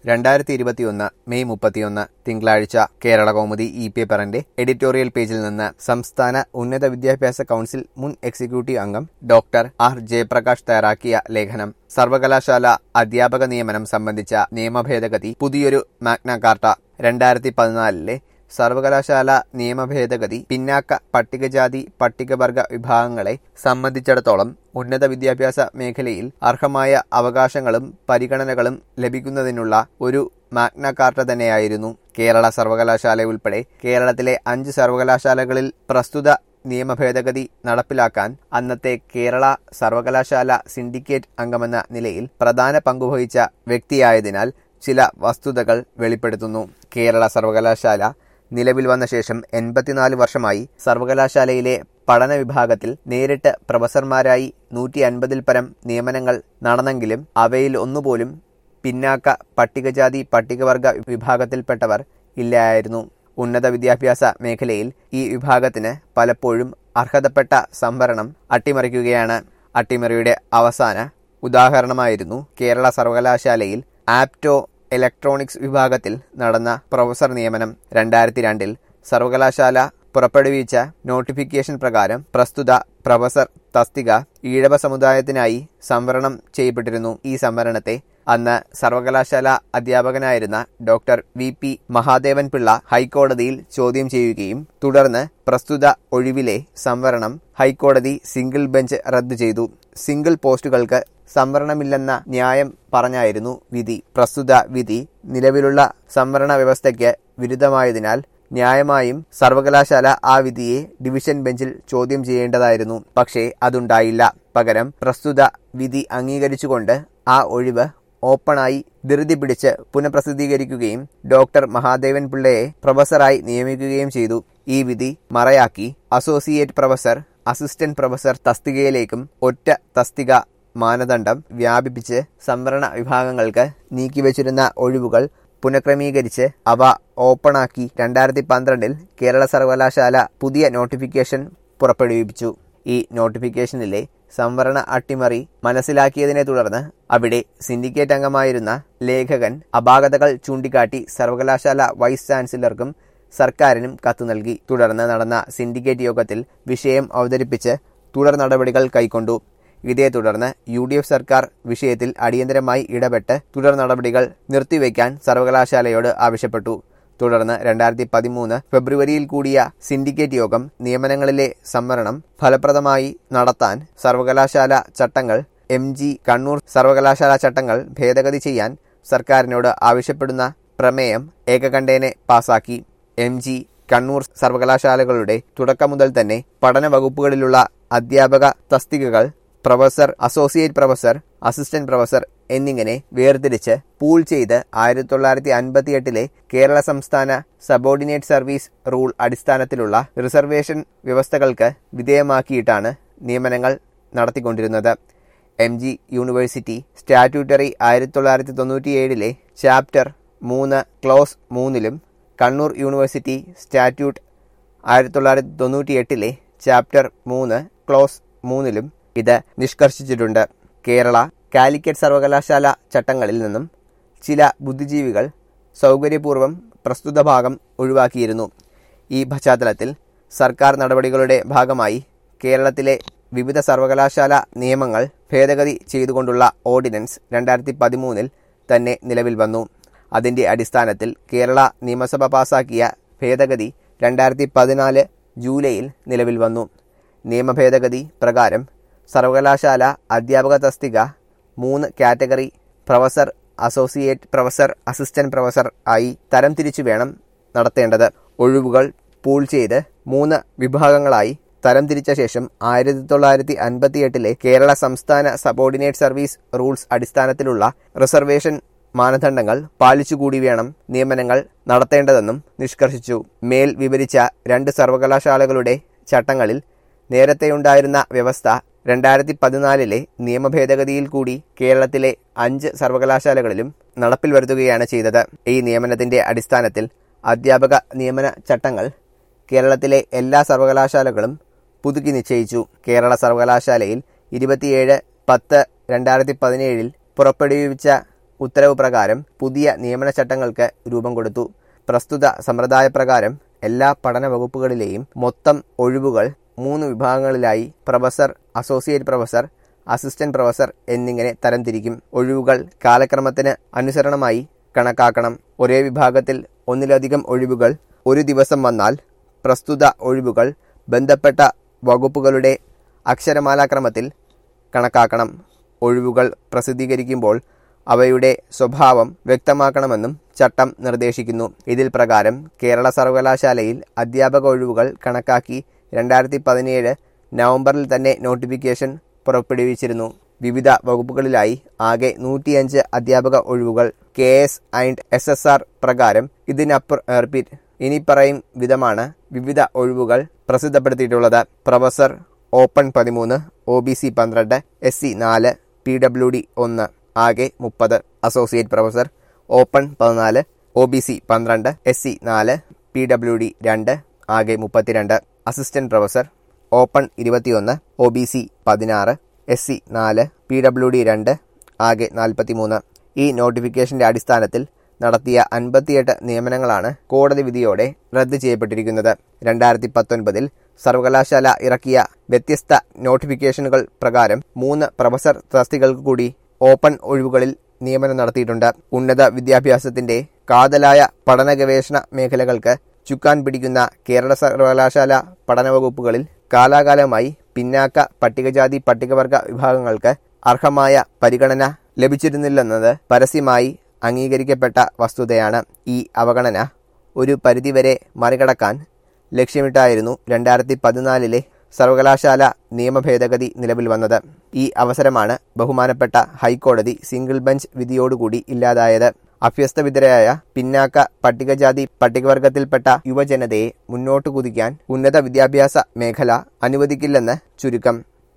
രണ്ടായിരത്തി ഇരുപത്തിയൊന്ന് മെയ് മുപ്പത്തിയൊന്ന് തിങ്കളാഴ്ച കേരള കൗമുദി ഇ പേപ്പറിന്റെ എഡിറ്റോറിയൽ പേജിൽ നിന്ന് സംസ്ഥാന ഉന്നത വിദ്യാഭ്യാസ കൗൺസിൽ മുൻ എക്സിക്യൂട്ടീവ് അംഗം ഡോക്ടർ ആർ ജയപ്രകാശ് തയ്യാറാക്കിയ ലേഖനം സർവകലാശാല അധ്യാപക നിയമനം സംബന്ധിച്ച നിയമഭേദഗതി പുതിയൊരു മാഗ്ന കാർട്ട രണ്ടായിരത്തി പതിനാലിലെ സർവകലാശാല നിയമ ഭേദഗതി പിന്നാക്ക പട്ടികജാതി പട്ടികവർഗ വിഭാഗങ്ങളെ സംബന്ധിച്ചിടത്തോളം ഉന്നത വിദ്യാഭ്യാസ മേഖലയിൽ അർഹമായ അവകാശങ്ങളും പരിഗണനകളും ലഭിക്കുന്നതിനുള്ള ഒരു മാഗ്ന കാർട്ട തന്നെയായിരുന്നു കേരള സർവകലാശാല ഉൾപ്പെടെ കേരളത്തിലെ അഞ്ച് സർവകലാശാലകളിൽ പ്രസ്തുത നിയമ ഭേദഗതി നടപ്പിലാക്കാൻ അന്നത്തെ കേരള സർവകലാശാല സിൻഡിക്കേറ്റ് അംഗമെന്ന നിലയിൽ പ്രധാന പങ്കുവഹിച്ച വ്യക്തിയായതിനാൽ ചില വസ്തുതകൾ വെളിപ്പെടുത്തുന്നു കേരള സർവകലാശാല നിലവിൽ വന്ന ശേഷം എൺപത്തിനാല് വർഷമായി സർവകലാശാലയിലെ പഠന വിഭാഗത്തിൽ നേരിട്ട് പ്രൊഫസർമാരായി നൂറ്റി അൻപതിൽ പരം നിയമനങ്ങൾ നടന്നെങ്കിലും അവയിൽ ഒന്നുപോലും പിന്നാക്ക പട്ടികജാതി പട്ടികവർഗ വിഭാഗത്തിൽപ്പെട്ടവർ ഇല്ലായിരുന്നു ഉന്നത വിദ്യാഭ്യാസ മേഖലയിൽ ഈ വിഭാഗത്തിന് പലപ്പോഴും അർഹതപ്പെട്ട സംവരണം അട്ടിമറിക്കുകയാണ് അട്ടിമറിയുടെ അവസാന ഉദാഹരണമായിരുന്നു കേരള സർവകലാശാലയിൽ ആപ്റ്റോ ഇലക്ട്രോണിക്സ് വിഭാഗത്തിൽ നടന്ന പ്രൊഫസർ നിയമനം രണ്ടായിരത്തി രണ്ടിൽ സർവകലാശാല പുറപ്പെടുവിച്ച നോട്ടിഫിക്കേഷൻ പ്രകാരം പ്രസ്തുത പ്രൊഫസർ തസ്തിക ഈഴവ സമുദായത്തിനായി സംവരണം ചെയ്യപ്പെട്ടിരുന്നു ഈ സംവരണത്തെ അന്ന് സർവകലാശാല അധ്യാപകനായിരുന്ന doctor V P Mahadevan Pillai ഹൈക്കോടതിയിൽ ചോദ്യം ചെയ്യുകയും തുടർന്ന് പ്രസ്തുത ഒഴിവിലെ സംവരണം ഹൈക്കോടതി സിംഗിൾ ബെഞ്ച് റദ്ദു ചെയ്തു സിംഗിൾ പോസ്റ്റുകൾക്ക് സംവരണമില്ലെന്ന ന്യായം പറഞ്ഞായിരുന്നു വിധി പ്രസ്തുത വിധി നിലവിലുള്ള സംവരണ വ്യവസ്ഥയ്ക്ക് വിരുദ്ധമായതിനാൽ ന്യായമായും സർവകലാശാല ആ വിധിയെ ഡിവിഷൻ ബെഞ്ചിൽ ചോദ്യം ചെയ്യേണ്ടതായിരുന്നു പക്ഷേ അതുണ്ടായില്ല പകരം പ്രസ്തുത വിധി അംഗീകരിച്ചുകൊണ്ട് ആ ഒഴിവ് ഓപ്പണായി ധൃതി പിടിച്ച് പുനഃപ്രസിദ്ധീകരിക്കുകയും ഡോക്ടർ മഹാദേവൻ പിള്ളയെ പ്രൊഫസറായി നിയമിക്കുകയും ചെയ്തു ഈ വിധി മറയാക്കി അസോസിയേറ്റ് പ്രൊഫസർ അസിസ്റ്റന്റ് പ്രൊഫസർ തസ്തികയിലേക്കും ഒറ്റ തസ്തിക മാനദണ്ഡം വ്യാപിപ്പിച്ച് സംവരണ വിഭാഗങ്ങൾക്ക് നീക്കിവച്ചിരുന്ന ഒഴിവുകൾ പുനഃക്രമീകരിച്ച് അവ ഓപ്പണാക്കി രണ്ടായിരത്തി പന്ത്രണ്ടിൽ കേരള സർവകലാശാല പുതിയ നോട്ടിഫിക്കേഷൻ പുറപ്പെടുവിപ്പിച്ചു ഈ നോട്ടിഫിക്കേഷനിലെ സംവരണ അട്ടിമറി മനസ്സിലാക്കിയതിനെ തുടർന്ന് അവിടെ സിൻഡിക്കേറ്റ് അംഗമായിരുന്ന ലേഖകൻ അപാകതകൾ ചൂണ്ടിക്കാട്ടി സർവകലാശാല വൈസ് ചാൻസലർക്കും സർക്കാരിനും കത്ത് നൽകി തുടർന്ന് നടന്ന സിൻഡിക്കേറ്റ് യോഗത്തിൽ വിഷയം അവതരിപ്പിച്ച് തുടർ നടപടികൾ കൈക്കൊണ്ടു ഇതേ തുടർന്ന് യു ഡി എഫ് സർക്കാർ വിഷയത്തിൽ അടിയന്തരമായി ഇടപെട്ട് തുടർ നടപടികൾ നിർത്തിവെക്കാൻ സർവകലാശാലയോട് ആവശ്യപ്പെട്ടു തുടർന്ന് രണ്ടായിരത്തി പതിമൂന്ന് ഫെബ്രുവരിയിൽ കൂടിയ സിൻഡിക്കേറ്റ് യോഗം നിയമനങ്ങളിലെ സംവരണം ഫലപ്രദമായി നടത്താൻ സർവകലാശാല ചട്ടങ്ങൾ എം ജി കണ്ണൂർ സർവകലാശാല ചട്ടങ്ങൾ ഭേദഗതി ചെയ്യാൻ സർക്കാരിനോട് ആവശ്യപ്പെടുന്ന പ്രമേയം ഏകകണ്ഠേനെ പാസാക്കി എം ജി കണ്ണൂർ സർവകലാശാലകളുടെ തുടക്കം മുതൽ തന്നെ പഠന വകുപ്പുകളിലുള്ള അധ്യാപക തസ്തികകൾ professor associate professor assistant professor എന്നിങ്ങനെ വേർതിരിച്ച് പൂൾ ചെയ്ത് ആയിരത്തി തൊള്ളായിരത്തി അൻപത്തി എട്ടിലെ കേരള സംസ്ഥാന സബോർഡിനേറ്റ് സർവീസ് റൂൾ അടിസ്ഥാനത്തിലുള്ള റിസർവേഷൻ വ്യവസ്ഥകൾക്ക് വിധേയമാക്കിയിട്ടാണ് നിയമനങ്ങൾ നടത്തിക്കൊണ്ടിരുന്നത് എം ജി യൂണിവേഴ്സിറ്റി സ്റ്റാറ്റ്യൂട്ടറി ആയിരത്തി തൊള്ളായിരത്തി തൊണ്ണൂറ്റിയേഴിലെ ചാപ്റ്റർ മൂന്ന് ക്ലോസ് മൂന്നിലും കണ്ണൂർ യൂണിവേഴ്സിറ്റി സ്റ്റാറ്റ്യൂട്ട് ആയിരത്തി തൊള്ളായിരത്തി തൊണ്ണൂറ്റി എട്ടിലെ ചാപ്റ്റർ മൂന്ന് ക്ലോസ് മൂന്നിലും ഇത് നിഷ്കർഷിച്ചിട്ടുണ്ട് കേരള കാലിക്കറ്റ് സർവകലാശാല ചട്ടങ്ങളിൽ നിന്നും ചില ബുദ്ധിജീവികൾ സൗകര്യപൂർവ്വം പ്രസ്തുത ഭാഗം ഒഴിവാക്കിയിരുന്നു ഈ പശ്ചാത്തലത്തിൽ സർക്കാർ നടപടികളുടെ ഭാഗമായി കേരളത്തിലെ വിവിധ സർവകലാശാല നിയമങ്ങൾ ഭേദഗതി ചെയ്തുകൊണ്ടുള്ള ഓർഡിനൻസ് രണ്ടായിരത്തി പതിമൂന്നിൽ തന്നെ നിലവിൽ വന്നു അതിന്റെ അടിസ്ഥാനത്തിൽ കേരള നിയമസഭ പാസാക്കിയ ഭേദഗതി രണ്ടായിരത്തി പതിനാല് ജൂലൈയിൽ നിലവിൽ വന്നു നിയമഭേദഗതി പ്രകാരം സർവകലാശാല അധ്യാപക തസ്തിക മൂന്ന് category professor associate professor assistant professor ആയി തരംതിരിച്ചു വേണം നടത്തേണ്ടത് ഒഴിവുകൾ പൂൾ ചെയ്ത് മൂന്ന് വിഭാഗങ്ങളായി തരംതിരിച്ച ശേഷം ആയിരത്തി തൊള്ളായിരത്തി അൻപത്തിയെട്ടിലെ കേരള സംസ്ഥാന സബോർഡിനേറ്റ് സർവീസ് റൂൾസ് അടിസ്ഥാനത്തിലുള്ള റിസർവേഷൻ മാനദണ്ഡങ്ങൾ പാലിച്ചുകൂടി വേണം നിയമനങ്ങൾ നടത്തേണ്ടതെന്നും നിഷ്കർഷിച്ചു മേൽ വിവരിച്ച രണ്ട് സർവകലാശാലകളുടെ ചട്ടങ്ങളിൽ നേരത്തെയുണ്ടായിരുന്ന വ്യവസ്ഥ രണ്ടായിരത്തി പതിനാലിലെ നിയമഭേദഗതിയിൽ കൂടി കേരളത്തിലെ അഞ്ച് സർവകലാശാലകളിലും നടപ്പിൽ വരുത്തുകയാണ് ചെയ്തത് ഈ നിയമനത്തിന്റെ അടിസ്ഥാനത്തിൽ അധ്യാപക നിയമന ചട്ടങ്ങൾ കേരളത്തിലെ എല്ലാ സർവകലാശാലകളും പുതുക്കി നിശ്ചയിച്ചു കേരള സർവകലാശാലയിൽ ഇരുപത്തിയേഴ് പത്ത് രണ്ടായിരത്തി പതിനേഴിൽ പുറപ്പെടുവിച്ച ഉത്തരവ് പ്രകാരം പുതിയ നിയമന ചട്ടങ്ങൾക്ക് രൂപം കൊടുത്തു പ്രസ്തുത സമ്പ്രദായപ്രകാരം എല്ലാ പഠന വകുപ്പുകളിലെയും മൊത്തം ഒഴിവുകൾ മൂന്ന് വിഭാഗങ്ങളിലായി professor associate professor assistant professor എന്നിങ്ങനെ തരംതിരിക്കും ഒഴിവുകൾ കാലക്രമത്തിന് അനുസരണമായി കണക്കാക്കണം ഒരേ വിഭാഗത്തിൽ ഒന്നിലധികം ഒഴിവുകൾ ഒരു ദിവസം വന്നാൽ പ്രസ്തുത ഒഴിവുകൾ ബന്ധപ്പെട്ട വകുപ്പുകളുടെ അക്ഷരമാലാക്രമത്തിൽ കണക്കാക്കണം ഒഴിവുകൾ പ്രസിദ്ധീകരിക്കുമ്പോൾ അവയുടെ സ്വഭാവം വ്യക്തമാക്കണമെന്നും ചട്ടം നിർദ്ദേശിക്കുന്നു ഇതിൽ പ്രകാരം കേരള സർവകലാശാലയിൽ അധ്യാപക ഒഴിവുകൾ കണക്കാക്കി രണ്ടായിരത്തി പതിനേഴ് നവംബറിൽ തന്നെ നോട്ടിഫിക്കേഷൻ പുറപ്പെടുവിച്ചിരുന്നു വിവിധ വകുപ്പുകളിലായി ആകെ നൂറ്റിയഞ്ച് അധ്യാപക ഒഴിവുകൾ K S and S S R പ്രകാരം ഇതിനപ്പുറ റിപ്പീറ്റ് ഇനി പറയും വിധമാണ് വിവിധ ഒഴിവുകൾ പ്രസിദ്ധപ്പെടുത്തിയിട്ടുള്ളത് പ്രൊഫസർ ഓപ്പൺ പതിമൂന്ന് ഒ ബി സി പന്ത്രണ്ട് എസ് സി നാല് പി ഡബ്ല്യു ഡി ഒന്ന് ആകെ മുപ്പത് അസോസിയേറ്റ് പ്രൊഫസർ ഓപ്പൺ പതിനാല് ഒ ബി സി പന്ത്രണ്ട് എസ് സി നാല് പി ഡബ്ല്യു ഡി രണ്ട് ആകെ മുപ്പത്തിരണ്ട് അസിസ്റ്റന്റ് പ്രൊഫസർ ഓപ്പൺ ഇരുപത്തിയൊന്ന് ഒ ബി സി പതിനാറ് എസ് സി നാല് പി ഡബ്ല്യു ഡി രണ്ട് ആകെ നാൽപ്പത്തിമൂന്ന് ഈ നോട്ടിഫിക്കേഷന്റെ അടിസ്ഥാനത്തിൽ നടത്തിയ അൻപത്തിയെട്ട് നിയമനങ്ങളാണ് കോടതി വിധിയോടെ റദ്ദ് ചെയ്യപ്പെട്ടിരിക്കുന്നത് രണ്ടായിരത്തി പത്തൊൻപതിൽ സർവകലാശാല ഇറക്കിയ വ്യത്യസ്ത നോട്ടിഫിക്കേഷനുകൾ പ്രകാരം മൂന്ന് പ്രൊഫസർ തസ്തികൾക്ക് കൂടി ഓപ്പൺ ഒഴിവുകളിൽ നിയമനം നടത്തിയിട്ടുണ്ട് ഉന്നത വിദ്യാഭ്യാസത്തിന്റെ കാതലായ പഠന ഗവേഷണ മേഖലകൾക്ക് ചുക്കാൻ പിടിക്കുന്ന കേരള സർവകലാശാല പഠന വകുപ്പുകളിൽ കാലാകാലമായി പിന്നാക്ക പട്ടികജാതി പട്ടികവർഗ വിഭാഗങ്ങൾക്ക് അർഹമായ പരിഗണന ലഭിച്ചിരുന്നില്ലെന്നത് പരസ്യമായി അംഗീകരിക്കപ്പെട്ട വസ്തുതയാണ് ഈ അവഗണന ഒരു പരിധിവരെ മറികടക്കാൻ ലക്ഷ്യമിട്ടായിരുന്നു രണ്ടായിരത്തി പതിനാലിലെ സർവകലാശാല നിയമ ഭേദഗതി നിലവിൽ വന്നത് ഈ അവസരമാണ് ബഹുമാനപ്പെട്ട ഹൈക്കോടതി സിംഗിൾ ബെഞ്ച് വിധിയോടുകൂടി ഇല്ലാതായത് അഭ്യസ്തവിദ്യരായ പിന്നാക്ക പട്ടികജാതി പട്ടികവർഗത്തിൽപ്പെട്ട യുവജനതയെ മുന്നോട്ട് കുതിക്കാൻ ഉന്നത വിദ്യാഭ്യാസ മേഖല അനുവദിക്കില്ലെന്ന് ചുരുക്കം